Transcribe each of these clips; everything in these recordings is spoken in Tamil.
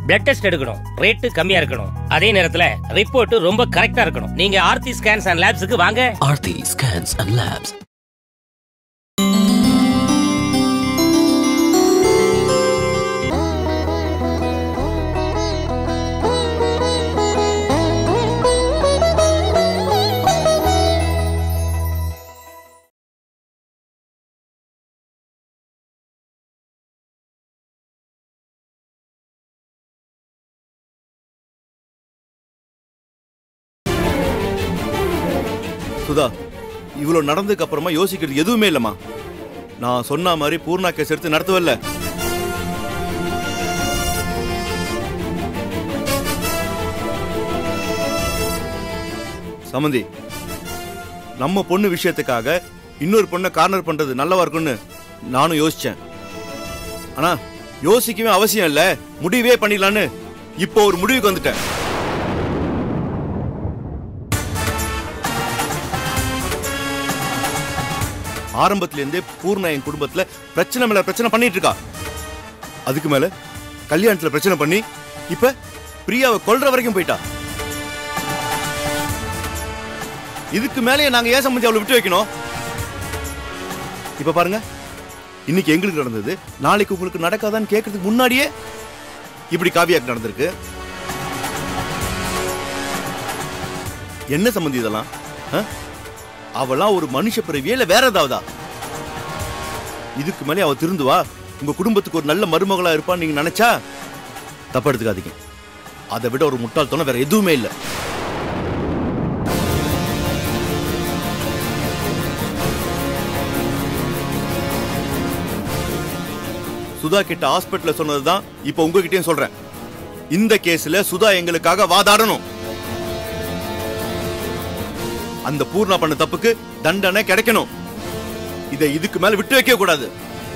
பிளட் டெஸ்ட் எடுக்கணும் ரேட்டு கம்மியா இருக்கணும் அதே நேரத்துல ரிப்போர்ட் ரொம்ப கரெக்டா இருக்கணும் நீங்க ஆர்த்தி ஸ்கேன்ஸ் அண்ட் லேப்ஸுக்கு வாங்க Aarti Scans and Labs. Sudha இவ்வளோ நடந்ததுக்கு அப்புறமா யோசிக்கிறது எதுவுமே இல்லைம்மா நான் சொன்ன மாதிரி பூர்ணா கேஸ் எடுத்து நடத்தவில்ல சமந்தி நம்ம பொண்ணு விஷயத்துக்காக இன்னொரு பொண்ணை கார்னர் பண்றது நல்லவா இருக்கும்னு நானும் யோசிச்சேன் ஆனா யோசிக்கவே அவசியம் இல்ல முடிவே பண்ணிடலான்னு இப்போ ஒரு முடிவுக்கு வந்துட்டேன் ஆரம்பத்துல இருந்தே பூர்ணா என் குடும்பத்துல பிரச்சனை மேல பிரச்சனை பண்ணிட்டு இருக்கா அதுக்கு மேல கல்யாணத்துல பிரச்சனை பண்ணி இப்ப பிரியாவை கொல்ற வரைக்கும் போயிட்டா இதுக்கு மேலேயே நாங்க ஏன் சம்பந்தி அவளை விட்டு வைக்கணும் இப்ப பாருங்க இன்னைக்கு எங்களுக்கு நடந்தது நாளைக்கு உங்களுக்கு நடக்காதான்னு கேட்கறதுக்கு முன்னாடியே இப்படி காவியாக்கு நடந்திருக்கு என்ன சம்பந்தி இதெல்லாம் ஆ? அவளாம் ஒரு மனுஷ பிறவியே இல்ல வேற ஏதாவதா இதுக்கு மேலே அவ திருந்துவா உங்க குடும்பத்துக்கு ஒரு நல்ல மருமகளா இருப்பான்னு நீங்க நினைச்சா தப்பா எடுத்துக்காதீங்க அதை விட ஒரு முட்டாள்தனம் வேற எதுவுமே இல்ல சுதா கிட்ட ஹாஸ்பிட்டல்ல சொன்னதுதான் இப்ப உங்ககிட்டயும் சொல்றேன் இந்த கேஸ்ல சுதா எங்களுக்காக வாதாடணும் அந்த பூர்ணா பண்ண தப்புக்கு தண்டனை கிடைக்கணும் இதை இதுக்கு மேல விட்டு வைக்க கூடாது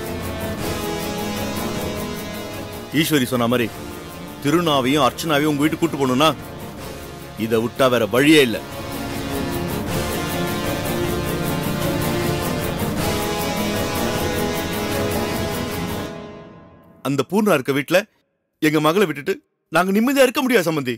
ஈஸ்வரி சொன்ன மாதிரி திருநாவையும் அர்ச்சனாவையும் உங்க வீட்டுக்கு கூட்டு போகணும்னா இதை விட்டா வேற வழியே இல்லை அந்த பூர்ணா இருக்க வீட்டுல எங்க மகளை விட்டுட்டு நாங்க நிம்மதியா இருக்க முடியாது சம்பந்தி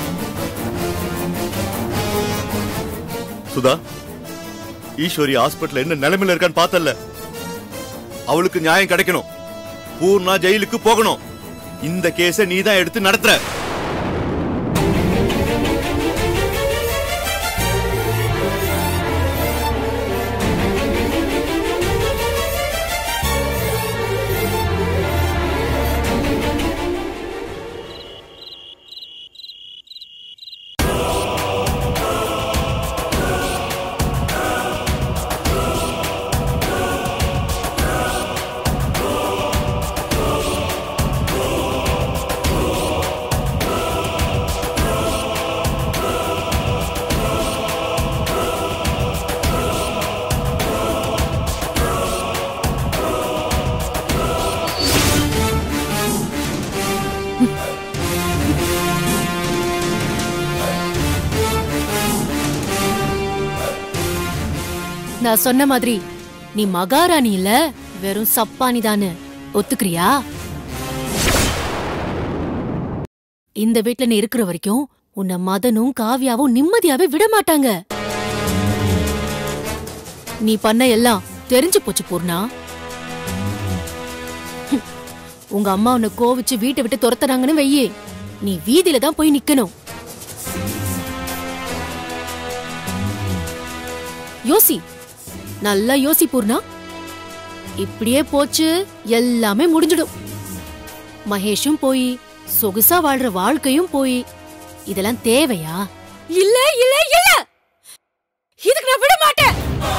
சுதா ஈஸ்வரி ஹாஸ்பிட்டல் என்ன நிலைமையில இருக்கான்னு பார்த்தல அவளுக்கு நியாயம் கிடைக்கணும் பூர்ணா ஜெயிலுக்கு போகணும் இந்த கேஸை நீ தான் எடுத்து நடத்துற நான் சொன்ன மாதிரி நீ மகாராணி இல்ல வெறும் சப்பானி தானு ஒத்துக்கிறியா இந்த வீட்ல நீ இருக்கிற வரைக்கும் உன்னை மதனும் காவியாவும் நிம்மதியாவே விட மாட்டாங்க நீ பண்ண எல்லாம் தெரிஞ்சு போச்சு பூர்ணா ஹம். உங்க அம்மா உன்னை கோவிச்சு வீட்டை விட்டு துரத்துறாங்கன்னு வெய்யே நீ வீதியில தான் போய் நிக்கணும் யோசி நல்லா யோசி பூர்ணா இப்படியே போச்சு எல்லாமே முடிஞ்சிடும் மகேஷும் போய் சொகுசா வாழ்ற வாழ்க்கையும் போய் இதெல்லாம் தேவையா இல்ல இல்ல இல்ல இதுக்கு நான் விட மாட்டேன்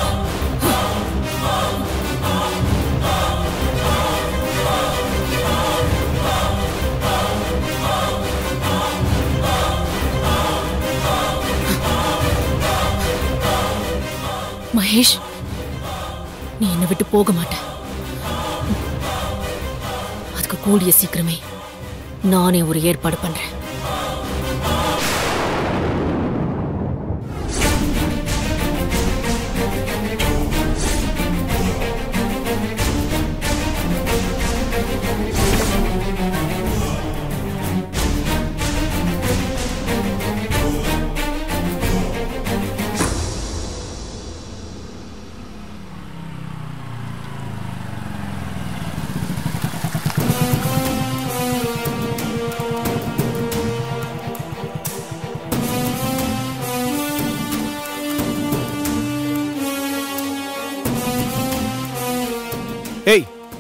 மகேஷ் நீ என்னை விட்டு போக மாட்ட அதுக்கு கூடிய சீக்கிரமே நானே ஒரு ஏற்பாடு பண்றேன்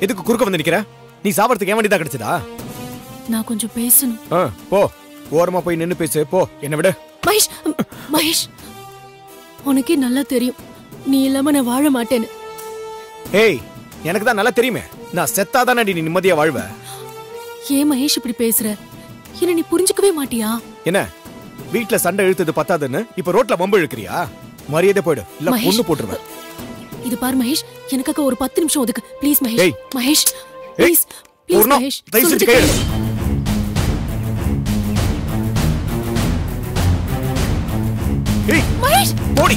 எதுக்கு குறுக்க வந்து நிக்கிற நீ சாவறதுக்கு ஏன் வேண்டியதா கிடைச்சதா நான் கொஞ்சம் பேசணும் ஆ, போ ஓரமா போய் நின்னு பேசு போ என்ன விடு மகேஷ் ம், மகேஷ் உனக்கே நல்லா தெரியும் நீ இல்லாம நான் வாழ மாட்டேன்னு ஏய் எனக்கு தான் நல்லா தெரியுமே நான் செத்தாதானே நீ நிம்மதியா வாழ்வ ஏன் மகேஷ் இப்படி பேசுற என்ன நீ புரிஞ்சுக்கவே மாட்டியா என்ன வீட்ல சண்டை இழுத்தது பத்தாதுன்னு இப்ப ரோட்ல வம்பு இழுக்கிறியா மரியாதை போயிடு இல்ல மகேஷ். பொண்ணு போட்டுருவேன் இது பாரு மகேஷ் எனக்காக ஒரு பத்து நிமிஷம் ஒதுக்கு ப்ளீஸ் மகேஷ் ஏய். மகேஷ் ஏய், ப்ளீஸ் ப்ளீஸ் பூர்ணா, மகேஷ் தயவு செஞ்சு சொல்றது கையெடு. கேளு. ஏய் மகேஷ் போடி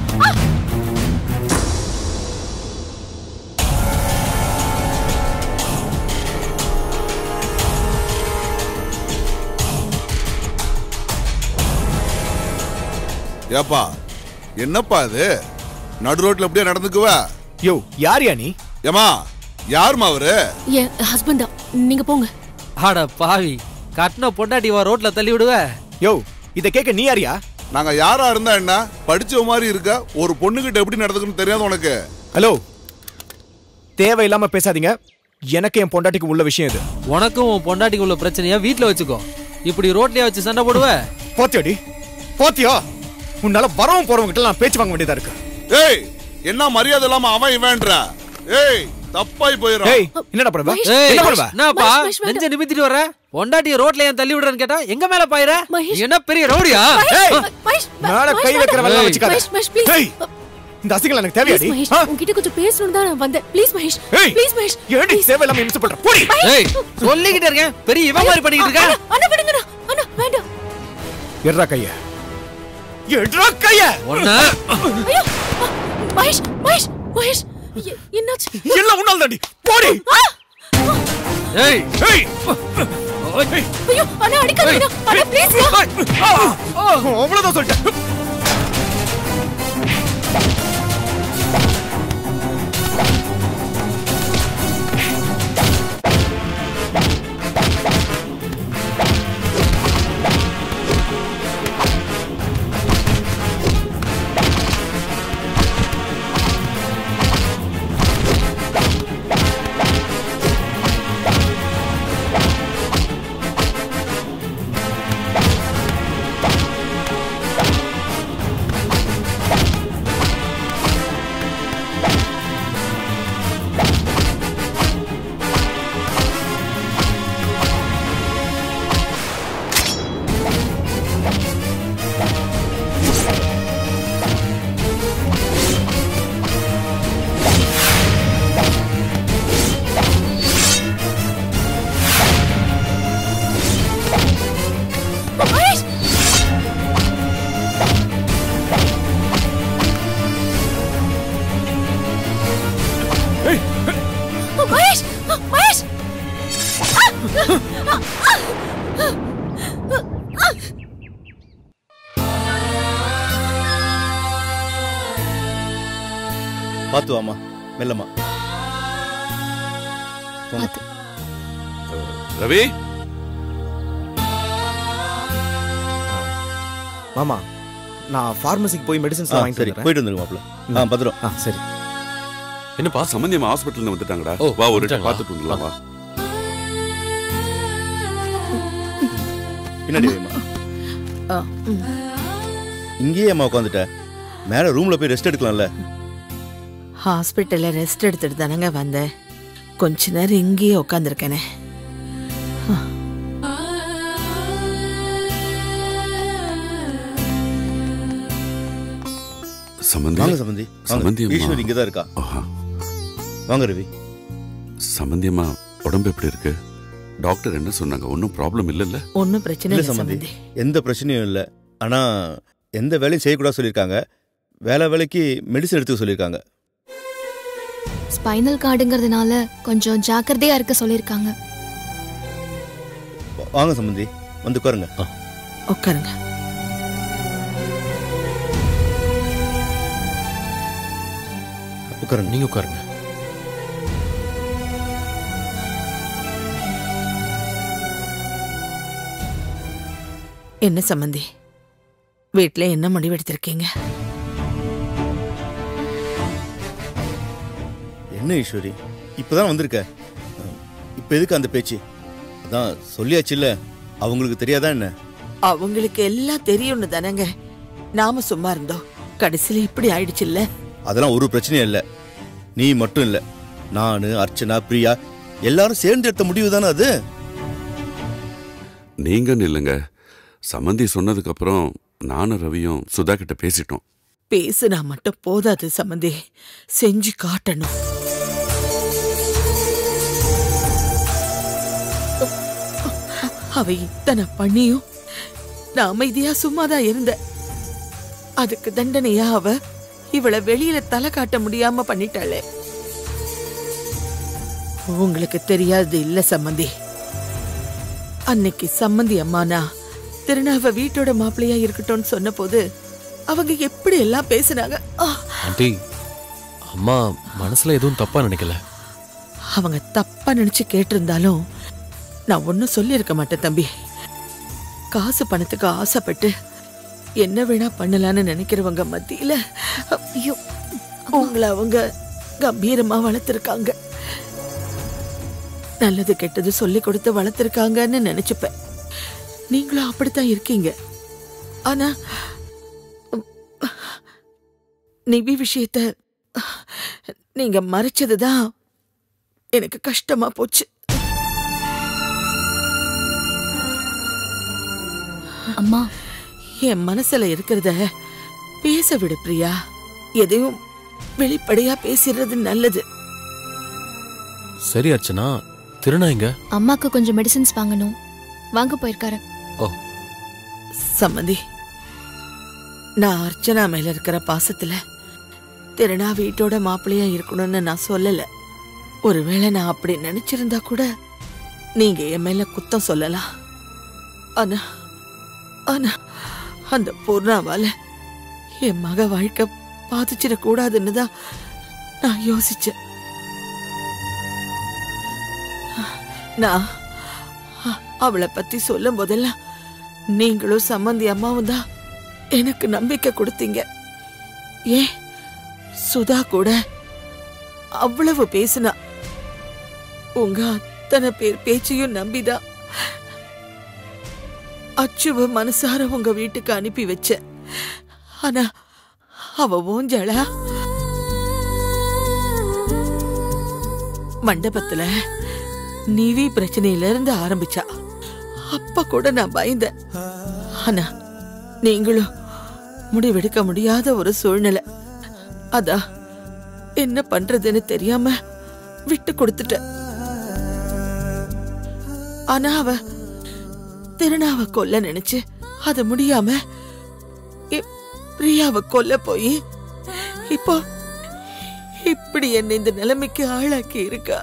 ஏப்பா என்னப்பா இது நடு ரோட்ல எப்படியா நடந்துக்குவ யோ யாரியா நீ ஏமா யாருமா அவரு என் ஹஸ்பண்ட் தான் நீங்க போங்க அட பாவி கட்டின பொண்டாட்டி வா ரோட்ல தள்ளி விடுவ யோ இத கேட்க நீ யாரியா நாங்க யாரா இருந்தா என்ன படிச்ச மாதிரி இருக்க ஒரு பொண்ணுகிட்ட எப்படி நடந்துக்கணும் தெரியாது உனக்கு ஹலோ தேவையில்லாம பேசாதீங்க எனக்கு என் பொண்டாட்டிக்கு உள்ள விஷயம் இது உனக்கும் உன் பொண்டாட்டிக்கு உள்ள பிரச்சனையா வீட்ல வச்சுக்கோ இப்படி ரோட்லயே வச்சு சண்டை போடுவ போத்தியாடி போத்தியா உன்னால வரவும் போறவங்க கிட்ட நான் பேச்சு வாங்க வேண்டியதா இருக்கு ஏய் என்ன மரியாதை இல்லாம அவன் இவன்ற ஏய் தப்பாய் போயிடும் ஏய் என்னடா பண்ணுவ ஏய் என்ன பண்ணுவ என்னப்பா மகேஷ், மகேஷ், நெஞ்ச நிமித்திட்டு வர பொண்டாட்டிய ரோட்ல ஏன் தள்ளி விடுறேன்னு கேட்டா எங்க மேல பாயிர மகேஷ். நீ என்ன பெரிய ரவுடியா ஏய் மகேஷ் மேல மகேஷ், கை வைக்கிற வேலை ஏய். வச்சுக்காத மகேஷ், மகேஷ், please. ஏய் இந்த அசிங்கல் எனக்கு ப்ளீஸ் தேவையாடி மகேஷ் ஆ? உன்கிட்ட கொஞ்சம் பேசணும் தான் நான் வந்தேன் ப்ளீஸ் மகேஷ் ஏய் ப்ளீஸ் மகேஷ் ஏடி தேவையில்லாம இம்சை பண்ற போடி ஏய் சொல்லிக்கிட்டே இருக்கேன் பெரிய இவன் மாதிரி பண்ணிக்கிட்டு இருக்க அண்ணா, அண்ணா விடுங்கண்ணா அண்ணா வேண்டாம் எட்ரா கைய எட்ரா கைய ஒண்ணு ஐயோ ஆ, மகேஷ் மகேஷ் மகேஷ் எ- என்னாச்சு எல்லாம் உன்னால் தாண்டி போடி ஆ! ஏய் ஏய் ஐயோ அண்ணா அடிக்காதீங்க அண்ணா ப்ளீஸ் அவ்வளவுதான் சொல்லிட்டேன் மகேஷ் மகேஷ் மகேஷ் பாத்து வாமா மெல்லமா ரவி மாமா நான் ஃபார்மசிக்கு போய் மெடிசன்ஸ் ஆ, வாங்கிட்டு சரி வரேன் போயிட்டு வந்துருங்க மாப்ள ஆ பத்திரம் ஆ சரி என்னப்பா சம்பந்தியம்மா ஹாஸ்பிட்டல் வந்துட்டாங்கடா ஓ, வா ஒரு வந்துட்டாங்களா? பார்த்துட்டு வந்துடலாம் வா பின்னாடி வைமா இங்கேயே அம்மா உட்காந்துட்ட மேல ரூம்ல போய் ரெஸ்ட் எடுக்கலாம்ல ஹாஸ்பிட்டல்ல ரெஸ்ட் எடுத்துட்டு தானங்க வந்தேன் கொஞ்ச நேரம் இங்கேயே உட்காந்துருக்கேனே சம்பந்தி வாங்க சம்பந்தி சம்பந்தி வாங்க அம்மா. ஈஸ்வர் இங்க தான் இருக்கா ஆஹா. வாங்க ரவி சம்பந்தியம்மா உடம்பு எப்படி இருக்கு டாக்டர் என்ன சொன்னாங்க ஒன்றும் ப்ராப்ளம் இல்லைல்ல ஒன்னும் பிரச்சனை இல்ல இல்லை சம்பந்தி சம்பந்தி எந்த பிரச்சனையும் இல்ல ஆனா எந்த வேலையும் செய்யக்கூடாது சொல்லியிருக்காங்க வேலை வேலைக்கு மெடிசன் எடுத்துக்க சொல்லியிருக்காங்க ஸ்பைனல் கார்டுங்கிறதுனால கொஞ்சம் ஜாக்கிரதையா இருக்க சொல்லிருக்காங்க வா- வாங்க சம்பந்தி வந்து உட்காருங்க உட்காருங்க உட்காருங்க நீங்க உட்காருங்க என்ன சம்பந்தி வீட்ல என்ன முடிவெடுத்திருக்கீங்க என்ன ஈஸ்வரி இப்பதான் வந்திருக்க இப்போ எதுக்கு அந்த பேச்சு அதான் சொல்லியாச்சுல்ல அவங்களுக்கு தெரியாதா என்ன அவங்களுக்கு எல்லாம் தெரியும்னு தானங்க நாம சும்மா இருந்தோம் கடைசியில இப்படி ஆயிடுச்சுல்ல அதெல்லாம் ஒரு பிரச்சனையும் இல்லை நீ மட்டும் இல்லை நான் அர்ச்சனா பிரியா எல்லாரும் சேர்ந்து எடுத்த முடிவு தானே அது நீங்கன்னு இல்லைங்க சம்மந்தி சொன்னதுக்கு அப்புறம் நானும் ரவியும் சுதா கிட்ட பேசிட்டோம் பேசுனா மட்டும் போதாது சம்மந்தி செஞ்சு காட்டணும் அவ இத்தனை பண்ணியும் நான் அமைதியா சும்மாதான் இருந்தேன் அதுக்கு தண்டனையா அவ இவளை வெளியில தலை காட்ட முடியாம பண்ணிட்டாளே உங்களுக்கு தெரியாது இல்ல சம்மந்தி அன்னைக்கு சம்மந்தி அம்மானா திருநாவ வீட்டோட மாப்பிள்ளையா இருக்கட்டும்னு சொன்னபோது அவங்க எப்படி எல்லாம் பேசுனாங்க ஆ, ஆண்டி அம்மா மனசுல எதுவும் தப்பா நினைக்கல அவங்க தப்பா நினைச்சு கேட்டிருந்தாலும் நான் ஒன்னும் சொல்லியிருக்க மாட்டேன் தம்பி காசு பணத்துக்கு ஆசைப்பட்டு என்ன வேணா பண்ணலான்னு நினைக்கிறவங்க மத்தியில ஐயோ உங்களை அவங்க கம்பீரமா வளர்த்துருக்காங்க நல்லது கெட்டது சொல்லி கொடுத்து வளர்த்துருக்காங்கன்னு நினைச்சுப்பேன் நீங்களும் அப்படித்தான் இருக்கீங்க ஆனா உம், நிவி விஷயத்த நீங்க மறைச்சதுதான் எனக்கு கஷ்டமா போச்சு அம்மா என் மனசுல இருக்கிறத பேச விடு பிரியா எதையும் வெளிப்படையா பேசிடுறது நல்லது சரி அர்ச்சனா திருநா எங்க அம்மாக்கு கொஞ்சம் மெடிசின்ஸ் வாங்கணும் வாங்க போயிருக்காரு சம்மந்தி நான் அர்ச்சனா மேல இருக்கிற பாசத்துல திருநா வீட்டோட மாப்பிள்ளையா இருக்கணும்னு நான் சொல்லல ஒருவேளை நான் அப்படி நினைச்சிருந்தா கூட நீங்க என் மேல குத்தம் சொல்லலாம் ஆனா ஆனா அந்த பூர்ணாவால என் மக வாழ்க்கை பாதிச்சிடக் கூடாதுன்னு தான் நான் யோசிச்சேன் நான் அ- அவளை பத்தி சொல்லும் போதெல்லாம் நீங்களும் சம்மந்தி அம்மாவும் தான் எனக்கு நம்பிக்கை கொடுத்தீங்க ஏன் சுதா கூட அவ்வளவு பேசுனா உங்க அத்தனை பேர் பேச்சையும் நம்பிதான் அச்சுவ மனசார உங்க வீட்டுக்கு அனுப்பி வச்ச ஆனா அவ ஓஞ்சலா மண்டபத்துல நிவி பிரச்சனையில இருந்து ஆரம்பிச்சா அப்ப கூட நான் பயந்தேன் ஆனா நீங்களும் முடிவெடுக்க முடியாத ஒரு சூழ்நிலை அதான் என்ன பண்றதுன்னு தெரியாம விட்டு கொடுத்துட்டேன் ஆனா அவ திருநாவ கொல்ல நினைச்சு அது முடியாம இ- பிரியாவை கொல்ல போய் இப்போ இப்படி என்னை இந்த நிலைமைக்கு ஆளாக்கி இருக்கா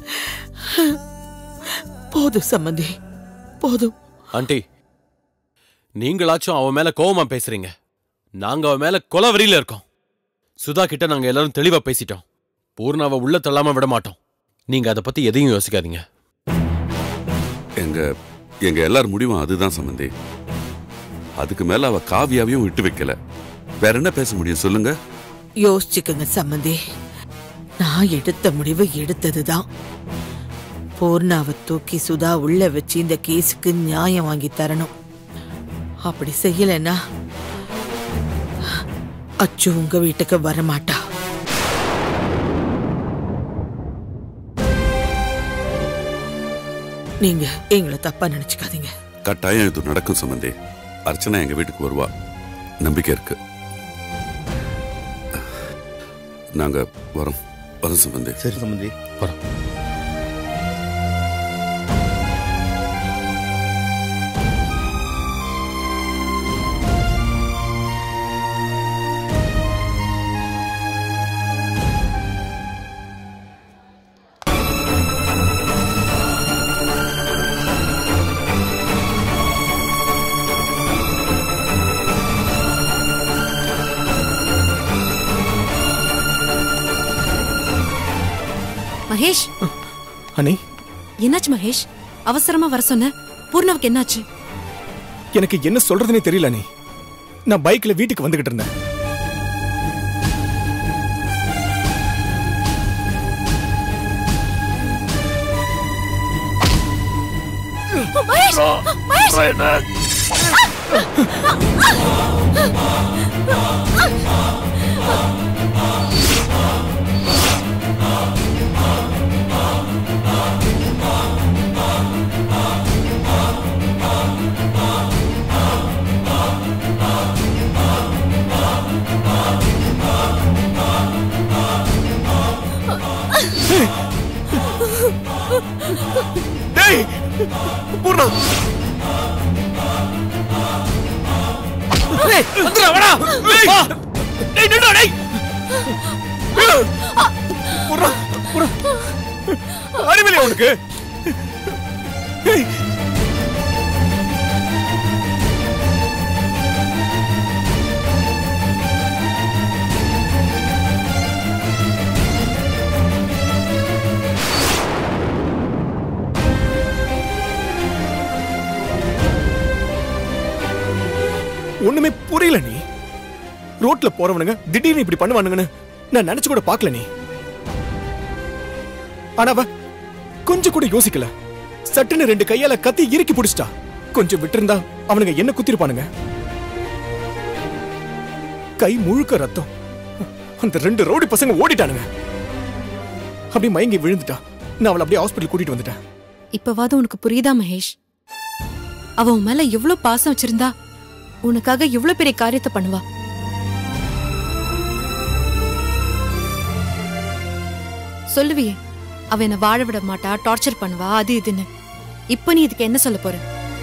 போதும் சம்மந்தி போதும் ஆண்டி நீங்களாச்சும் அவன் மேல கோவமா பேசுறீங்க நாங்க அவன் மேல கொலவரியில இருக்கோம் சுதா கிட்ட நாங்க எல்லாரும் தெளிவா பேசிட்டோம் பூர்ணாவை உள்ள தள்ளாம விட மாட்டோம் நீங்க அதை பத்தி எதையும் யோசிக்காதீங்க எங்க எங்க எல்லார் முடிவும் அதுதான் சம்மந்தி அதுக்கு மேல அவ காவியாவையும் விட்டு வைக்கல வேற என்ன பேச முடியும் சொல்லுங்க யோசிச்சுக்கங்க சம்மந்தி நான் எடுத்த முடிவு எடுத்ததுதான் பூர்ணாவை தூக்கி சுதா உள்ள வச்சு இந்த கேஸுக்கு நியாயம் வாங்கி தரணும் அப்படி செய்யலைன்னா அச்சு உங்க வீட்டுக்கு வரமாட்டா நீங்க எங்களை தப்பா நினைச்சுக்காதீங்க கட்டாயம் இது நடக்கும் சம்மந்தி அர்ச்சனா எங்க வீட்டுக்கு வருவா நம்பிக்கை இருக்கு நாங்க வரோம் வரோம் சம்பந்தி சரி சம்பந்தி வரோம் மகேஷ் அனி என்னாச்சு மகேஷ் அவசரமா வர சொன்ன பூர்ணாவுக்கு என்னாச்சு எனக்கு என்ன சொல்றதுனே தெரியல அனி நான் பைக்ல வீட்டுக்கு வந்துகிட்டு இருந்தேன் டேய் பூர்ணா டேய், வந்துடா, வாடா. வா. டேய் நில்லுடா, டேய் பூர்ணா பூர்ணா அறிவில்லை உனக்கு டேய் ஒண்ணுமே புரியல நீ ரோட்ல போறவனுங்க திடீர்னு இப்படி பண்ணுவானுங்கன்னு நான் நினைச்சு கூட பார்க்கல நீ ஆனா அவ கொஞ்சம் கூட யோசிக்கல சட்டுன்னு ரெண்டு கையால கத்தி இறுக்கி பிடிச்சிட்டா கொஞ்சம் விட்டிருந்தா அவனுங்க என்ன குத்திருப்பானுங்க கை முழுக்க ரத்தம் அந்த ரெண்டு ரவுடி பசங்க ஓடிட்டானுங்க அப்படியே மயங்கி விழுந்துட்டா நான் அவளை அப்படியே ஹாஸ்பிட்டல் கூட்டிட்டு வந்துட்டேன் இப்பவாது உனக்கு புரியுதா மகேஷ் அவ உன் மேல எவ்வளவு பாசம் வச்சிருந்தா உனக்காக எவ்வளவு பெரிய காரியத்தை பண்ணுவா சொல்லுவியே அவ என்ன வாழ விட மாட்டா டார்ச்சர் பண்ணுவா அது இதுன்னு இப்ப நீ இதுக்கு என்ன சொல்ல போற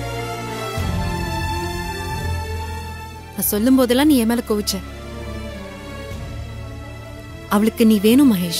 நான் சொல்லும் போதெல்லாம் நீ என் மேல கோவிச்ச அவளுக்கு நீ வேணும் மகேஷ்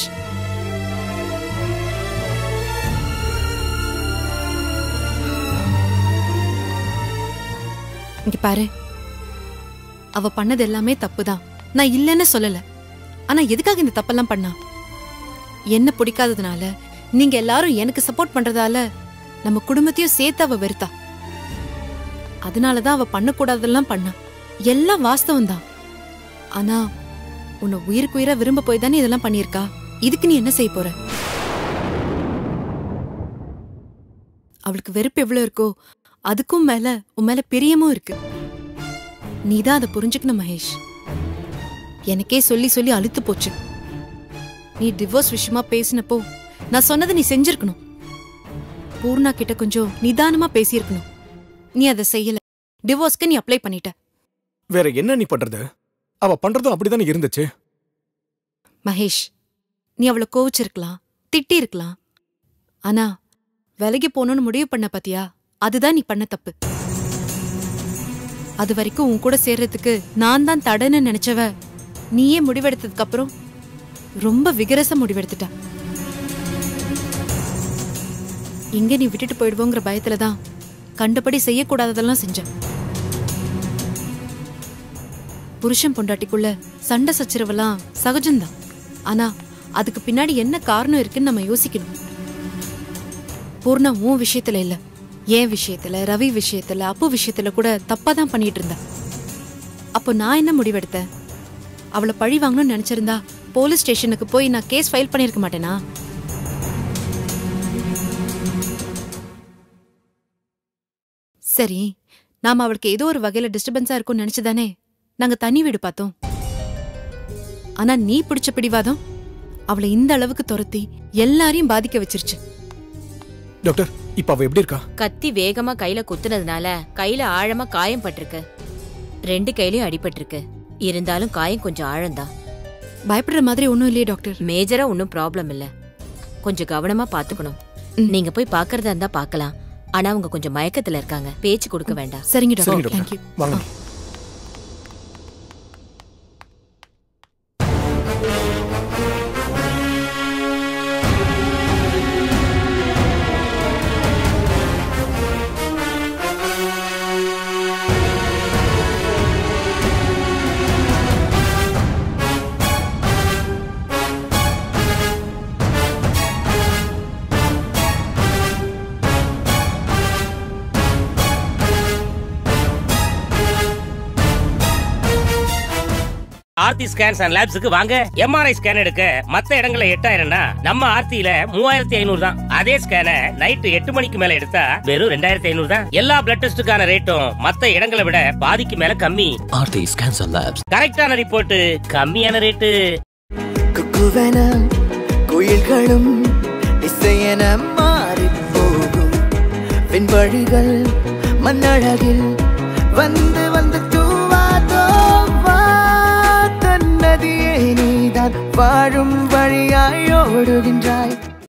இங்க பாரு அவ பண்ணது எல்லாமே தப்புதான் நான் இல்லைன்னு சொல்லல ஆனா எதுக்காக இந்த தப்பெல்லாம் பண்ணா என்ன பிடிக்காததுனால நீங்க எல்லாரும் எனக்கு சப்போர்ட் பண்றதால நம்ம குடும்பத்தையும் சேர்த்து அவ வெறுத்தா அதனாலதான் அவ பண்ணக்கூடாதெல்லாம் பண்ணா எல்லாம் வாஸ்தவம் தான் ஆனா உன்னை உயிருக்கு உயிரா விரும்ப போய் தானே இதெல்லாம் பண்ணியிருக்கா இதுக்கு நீ என்ன செய்ய போற அவளுக்கு வெறுப்பு எவ்வளவு இருக்கோ அதுக்கும் மேல உன் மேல பிரியமும் இருக்கு நீதான் அதை புரிஞ்சுக்கணும் மகேஷ் எனக்கே சொல்லி சொல்லி அழுத்து போச்சு நீ டிவோர்ஸ் விஷயமா பேசினப்போ நான் சொன்னதை நீ செஞ்சிருக்கணும் பூர்ணா கிட்ட கொஞ்சம் நிதானமா பேசியிருக்கணும் நீ அதை செய்யல டிவோர்ஸ்க்கு நீ அப்ளை பண்ணிட்ட வேற என்ன நீ பண்றது அவ பண்றதும் அப்படிதானே இருந்துச்சு மகேஷ் நீ அவளை கோவிச்சிருக்கலாம் திட்டி இருக்கலாம் ஆனா விலகி போகணும்னு முடிவு பண்ண பாத்தியா அதுதான் நீ பண்ண தப்பு அது வரைக்கும் உன் கூட சேர்றதுக்கு நான் தான் தடன்னு நினைச்சவ நீயே முடிவெடுத்ததுக்கு அப்புறம் ரொம்ப விகரச முடிவெடுத்துட்ட எங்க நீ விட்டுட்டு போயிடுவோங்கிற பயத்துல தான் கண்டபடி செய்யக்கூடாததெல்லாம் செஞ்சேன் புருஷன் பொண்டாட்டிக்குள்ள சண்டை சச்சரவெல்லாம் சகஜம்தான் ஆனா அதுக்கு பின்னாடி என்ன காரணம் இருக்குன்னு நம்ம யோசிக்கணும் பூர்ணா உன் விஷயத்துல இல்ல என் விஷயத்துல ரவி விஷயத்துல அப்பு விஷயத்துல கூட தப்பா தான் பண்ணிட்டு இருந்தா அப்போ நான் என்ன முடிவெடுத்தேன் அவளை பழி வாங்கணும்னு நினைச்சிருந்தா போலீஸ் ஸ்டேஷனுக்கு போய் நான் கேஸ் ஃபைல் பண்ணிருக்க மாட்டேனா சரி நாம அவளுக்கு ஏதோ ஒரு வகையில டிஸ்டர்பன்ஸா இருக்கும்னு நினைச்சுதானே நாங்க தனி வீடு பார்த்தோம் ஆனா நீ பிடிச்ச பிடிவாதம் அவளை இந்த அளவுக்கு துரத்தி எல்லாரையும் பாதிக்க வச்சிருச்சு டாக்டர் இப்ப அவ எப்படி இருக்கா கத்தி வேகமா கையில குத்துனதுனால கையில ஆழமா காயம் பட்டிருக்கு ரெண்டு கையிலயும் அடிபட்டிருக்கு இருந்தாலும் காயம் கொஞ்சம் ஆழம்தான் பயப்படுற மாதிரி ஒண்ணும் இல்லையே டாக்டர் மேஜரா ஒன்றும் ப்ராப்ளம் இல்ல கொஞ்சம் கவனமா பாத்துக்கணும் நீங்க போய் பாக்குறதா இருந்தா பார்க்கலாம் ஆனா அவங்க கொஞ்சம் மயக்கத்துல இருக்காங்க பேச்சு கொடுக்க வேண்டாம் சரிங்க சரி டாக்டர் தேங்க்யூ டாக்டர் வாங்க ஆர்த்தி ஸ்கேன்ஸ் அண்ட் லேப்ஸுக்கு வாங்க எம்ஆர்ஐ ஸ்கேன் எடுக்க மத்த இடங்கள்ல எட்டாயிரம்னா நம்ம ஆர்த்தியில மூவாயிரத்தி ஐநூறு தான் அதே ஸ்கேனை நைட்டு எட்டு மணிக்கு மேல எடுத்தா வெறும் ரெண்டாயிரத்தி ஐநூறு தான் எல்லா பிளட் டெஸ்டுக்கான ரேட்டும் மத்த இடங்களை விட பாதிக்கு மேல கம்மி Aarti Scans and Labs. கரெக்டான ரிப்போர்ட் கம்மியான ரேட்டு குக்குவென குயில்களும் இசையென மாறிப் போகும் விண்வழிகள் மண்ணழகில் வந்து வந்து தூவாதோ வா தன்னதியே நீதான் வாழும் வழியாய் ஓடுகின்றாய்